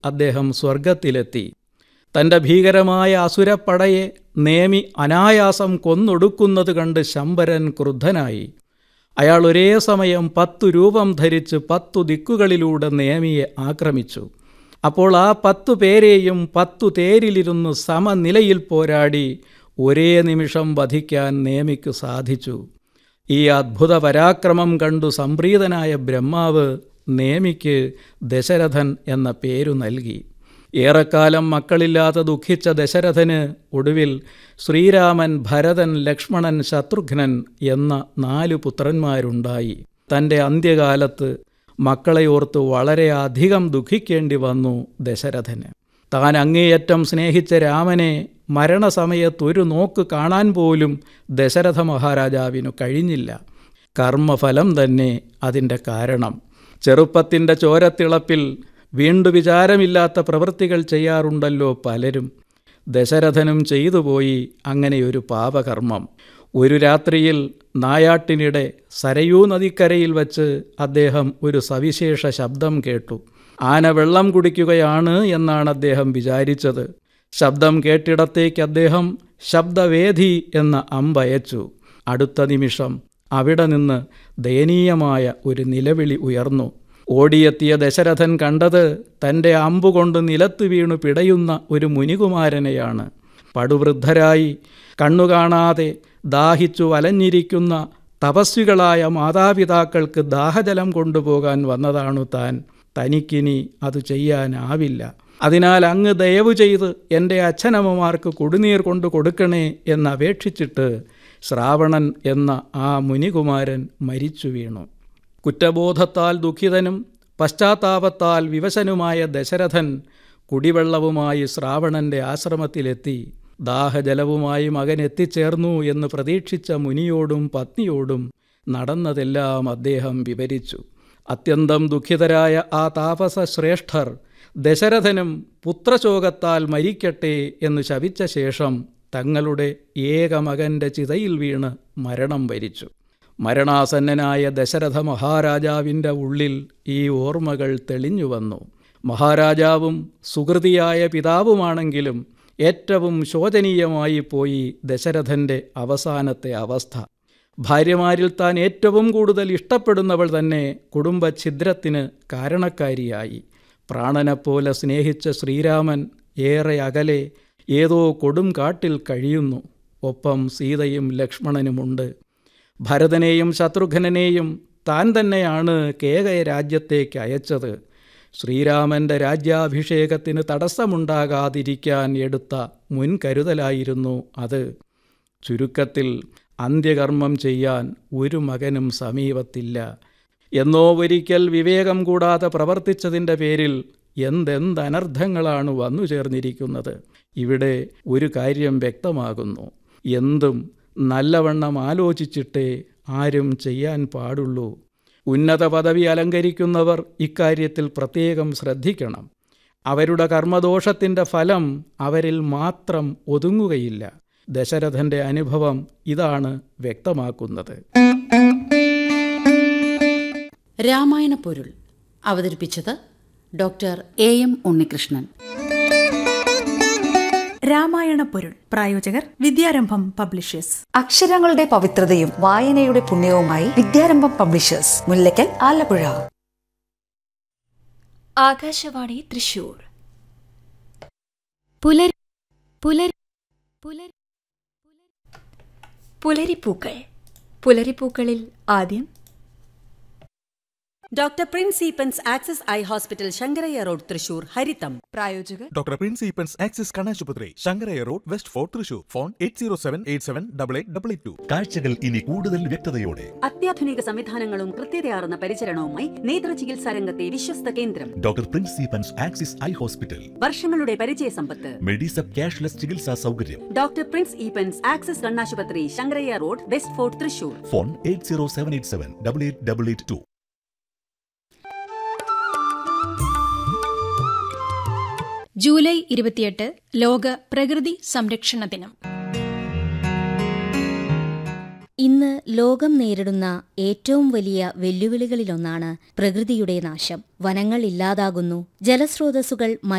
അദ്ദേഹം സ്വർഗത്തിലെത്തി തൻ്റെ ഭീകരമായ അസുരപ്പടയെ നേമി അനായാസം കൊന്നൊടുക്കുന്നത് കണ്ട് ശമ്പരൻ ക്രുദ്ധനായി അയാൾ ഒരേ സമയം പത്തു രൂപം ധരിച്ച് പത്തു ദിക്കുകളിലൂടെ നേമിയെ ആക്രമിച്ചു അപ്പോൾ ആ പത്തു പേരെയും പത്തു തേരിലിരുന്ന് സമനിലയിൽ പോരാടി ഒരേ നിമിഷം വധിക്കാൻ നേമിക്ക് സാധിച്ചു ഈ അദ്ഭുത പരാക്രമം കണ്ടു സംപ്രീതനായ ബ്രഹ്മാവ് നേമിക്ക് ദശരഥൻ എന്ന പേരു നൽകി ഏറെക്കാലം മക്കളില്ലാതെ ദുഃഖിച്ച ദശരഥന് ഒടുവിൽ ശ്രീരാമൻ ഭരതൻ ലക്ഷ്മണൻ ശത്രുഘ്നൻ എന്ന നാലു പുത്രന്മാരുണ്ടായി തൻ്റെ അന്ത്യകാലത്ത് മക്കളെ ഓർത്ത് വളരെയധികം ദുഃഖിക്കേണ്ടി വന്നു ദശരഥന് താൻ അങ്ങേയറ്റം സ്നേഹിച്ച രാമനെ മരണസമയത്ത് ഒരു നോക്ക് കാണാൻ പോലും ദശരഥ മഹാരാജാവിനു കഴിഞ്ഞില്ല കർമ്മഫലം തന്നെ അതിൻ്റെ കാരണം ചെറുപ്പത്തിൻ്റെ ചോരത്തിളപ്പിൽ വീണ്ടു വിചാരമില്ലാത്ത പ്രവൃത്തികൾ ചെയ്യാറുണ്ടല്ലോ പലരും ദശരഥനും ചെയ്തുപോയി അങ്ങനെയൊരു പാപകർമ്മം ഒരു രാത്രിയിൽ നായാട്ടിനിടെ സരയൂ നദിക്കരയിൽ വച്ച് അദ്ദേഹം ഒരു സവിശേഷ ശബ്ദം കേട്ടു ആന വെള്ളം കുടിക്കുകയാണ് എന്നാണ് അദ്ദേഹം വിചാരിച്ചത് ശബ്ദം കേട്ടിടത്തേക്ക് അദ്ദേഹം ശബ്ദവേദി എന്ന അമ്പയച്ചു അടുത്ത നിമിഷം അവിടെ നിന്ന് ദയനീയമായ ഒരു നിലവിളി ഉയർന്നു ഓടിയെത്തിയ ദശരഥൻ കണ്ടത് തൻ്റെ അമ്പുകൊണ്ട് നിലത്തു വീണു പിടയുന്ന ഒരു മുനികുമാരനെയാണ് പടുവൃദ്ധരായി കണ്ണുകാണാതെ ദാഹിച്ചു വലഞ്ഞിരിക്കുന്ന തപസ്വികളായ മാതാപിതാക്കൾക്ക് ദാഹജലം കൊണ്ടുപോകാൻ വന്നതാണു താൻ തനിക്കിനി അത് ചെയ്യാനാവില്ല അതിനാൽ അങ്ങ് ദയവ് ചെയ്ത് എൻ്റെ അച്ഛനമ്മമാർക്ക് കുടിനീർ കൊണ്ടു കൊടുക്കണേ എന്നപേക്ഷിച്ചിട്ട് ശ്രാവണൻ എന്ന ആ മുനികുമാരൻ മരിച്ചു വീണു കുറ്റബോധത്താൽ ദുഃഖിതനും പശ്ചാത്താപത്താൽ വിവശനുമായ ദശരഥൻ കുടിവെള്ളവുമായി ശ്രാവണന്റെ ആശ്രമത്തിലെത്തി ദാഹജലവുമായി മകൻ എത്തിച്ചേർന്നു എന്ന് പ്രതീക്ഷിച്ച മുനിയോടും പത്നിയോടും നടന്നതെല്ലാം അദ്ദേഹം വിവരിച്ചു അത്യന്തം ദുഃഖിതരായ ആ താപസ ശ്രേഷ്ഠർ ദശരഥനും പുത്രശോകത്താൽ മരിക്കട്ടെ എന്ന് ശപിച്ച ശേഷം തങ്ങളുടെ ഏക മകൻ്റെ ചിതയിൽ വീണ് മരണം വരിച്ചു മരണാസന്നനായ ദശരഥ മഹാരാജാവിൻ്റെ ഉള്ളിൽ ഈ ഓർമ്മകൾ തെളിഞ്ഞു വന്നു മഹാരാജാവും സുഹൃതിയായ പിതാവുമാണെങ്കിലും ഏറ്റവും ശോചനീയമായി പോയി ദശരഥൻ്റെ അവസാനത്തെ അവസ്ഥ ഭാര്യമാരിൽ താൻ ഏറ്റവും കൂടുതൽ ഇഷ്ടപ്പെടുന്നവൾ തന്നെ കുടുംബഛിദ്രത്തിന് കാരണക്കാരിയായി പ്രാണനെപ്പോലെ സ്നേഹിച്ച ശ്രീരാമൻ ഏറെ അകലെ ഏതോ കൊടും കാട്ടിൽ കഴിയുന്നു ഒപ്പം സീതയും ലക്ഷ്മണനുമുണ്ട് ഭരതനെയും ശത്രുഘ്നെയും താൻ തന്നെയാണ് കേകയ രാജ്യത്തേക്ക് അയച്ചത് ശ്രീരാമൻ്റെ രാജ്യാഭിഷേകത്തിന് തടസ്സമുണ്ടാകാതിരിക്കാൻ എടുത്ത മുൻകരുതലായിരുന്നു അത് ചുരുക്കത്തിൽ അന്ത്യകർമ്മം ചെയ്യാൻ ഒരു മകനും സമീപത്തില്ല എന്നോ ഒരിക്കൽ വിവേകം കൂടാതെ പ്രവർത്തിച്ചതിൻ്റെ പേരിൽ എന്തെന്തനർത്ഥങ്ങളാണ് വന്നു ചേർന്നിരിക്കുന്നത് ഇവിടെ ഒരു കാര്യം വ്യക്തമാകുന്നു എന്തും നല്ലവണ്ണം ആലോചിച്ചിട്ടേ ആരും ചെയ്യാൻ പാടുള്ളൂ ഉന്നത പദവി അലങ്കരിക്കുന്നവർ ഇക്കാര്യത്തിൽ പ്രത്യേകം ശ്രദ്ധിക്കണം അവരുടെ കർമ്മദോഷത്തിൻ്റെ ഫലം അവരിൽ മാത്രം ഒതുങ്ങുകയില്ല ദശരഥൻ്റെ അനുഭവം ഇതാണ് വ്യക്തമാക്കുന്നത് രാമായണ പൊരുൾ അവതരിപ്പിച്ചത് ഡോക്ടർ എ എം ഉണ്ണികൃഷ്ണൻ രാമായണ പൊരുൾ പ്രായോജകർ വിദ്യാരംഭം പബ്ലിഷേഴ്സ് അക്ഷരങ്ങളുടെ പവിത്രതയും വായനയുടെ പുണ്യവുമായി വിദ്യാരംഭം പബ്ലിഷേഴ്സ് മുല്ലക്കൽ ആലപ്പുഴ ആകാശവാണി തൃശൂർ പുലർ പുലർ പുലർ പുലരിപ്പൂക്കൾ പുലരിപ്പൂക്കളിൽ ആദ്യം doctor Prince Eapen's access eye hospital Sankarayya road Thrissur ഹരിതം പ്രായോജകർ ഡോക്ടർ പ്രിൻസ് ഈപ്പൻസ് ആക്സിസ് കണാശുപത്രി Sankarayya road West Fort Thrissur phone eight zero seven eight seven double eight double eight two കാഴ്ചകൾ ഇനി കൂടുതൽ വ്യക്തതയോടെ അത്യാധുനിക സംവിധാനങ്ങളും കൃത്യതയാർന്ന പരിചരണവുമായി നേത്ര ചികിത്സാ രംഗത്തെ വിശ്വസ്ത കേന്ദ്രം doctor Prince Eapen's axis eye hospital വർഷങ്ങളുടെ പരിചയ സമ്പത്ത് മെഡിസപ്പ് ക്യാഷ്ലെസ് ചികിത്സാ സൗകര്യം ഡോക്ടർ പ്രിൻസ് ഈപ്പൻസ് ആക്സസ് കണ്ണാശുപത്രി Sankarayya road West Fort Thrissur phone eight zero seven eight seven double eight double eight two July ഇരുപത്തിയെട്ട് ലോക പ്രകൃതി സംരക്ഷണ ദിനം ഇന്ന് ലോകം നേരിടുന്ന ഏറ്റവും വലിയ വെല്ലുവിളികളിലൊന്നാണ് പ്രകൃതിയുടെ നാശം വനങ്ങൾ ഇല്ലാതാകുന്നു ജലസ്രോതസ്സുകൾ